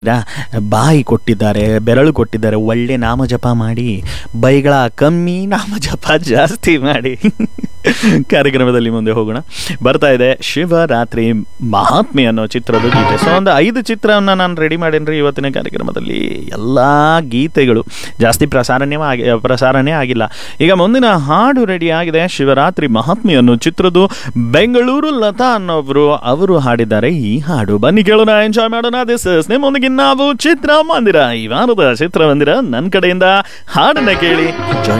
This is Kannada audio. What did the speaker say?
ಬಾಯಿ ಕೊಟ್ಟಿದ್ದಾರೆ ಬೆರಳು ಕೊಟ್ಟಿದ್ದಾರೆ ಒಳ್ಳೆ ನಾಮಜಪ ಮಾಡಿ ಬೈಗಳ ಕಮ್ಮಿ ನಾಮಜಪ ಜಾಸ್ತಿ ಮಾಡಿ ಕಾರ್ಯಕ್ರಮದಲ್ಲಿ ಮುಂದೆ ಹೋಗೋಣ ಬರ್ತಾ ಇದೆ ಶಿವರಾತ್ರಿ ಮಹಾತ್ಮೆ ಅನ್ನೋ ಚಿತ್ರದ ಗೀತೆ ಸೊ ಒಂದು ಐದು ಚಿತ್ರವನ್ನು ನಾನು ರೆಡಿ ಮಾಡೇನ್ರಿ ಇವತ್ತಿನ ಕಾರ್ಯಕ್ರಮದಲ್ಲಿ ಎಲ್ಲ ಗೀತೆಗಳು ಜಾಸ್ತಿ ಪ್ರಸಾರನೇ ಆಗಿ ಪ್ರಸಾರನೇ ಆಗಿಲ್ಲ ಈಗ ಮುಂದಿನ ಹಾಡು ರೆಡಿ ಆಗಿದೆ ಶಿವರಾತ್ರಿ ಮಹಾತ್ಮೆ ಅನ್ನೋ ಚಿತ್ರದ್ದು ಬೆಂಗಳೂರು ಲತಾ ಅನ್ನೋಬ್ರು ಅವರು ಹಾಡಿದ್ದಾರೆ ಈ ಹಾಡು ಬನ್ನಿ ಕೇಳೋಣ ಎಂಜಾಯ್ ಮಾಡೋಣ ದಿಸ್ ನಿಮ್ಮೊಂದಿಗೆ ನಾವು ಚಿತ್ರಮಂದಿರ ಈ ವಾರದ ಚಿತ್ರಮಂದಿರ ನನ್ನ ಕಡೆಯಿಂದ ಹಾಡನ್ನ ಕೇಳಿ ಎಂಜಾಯ್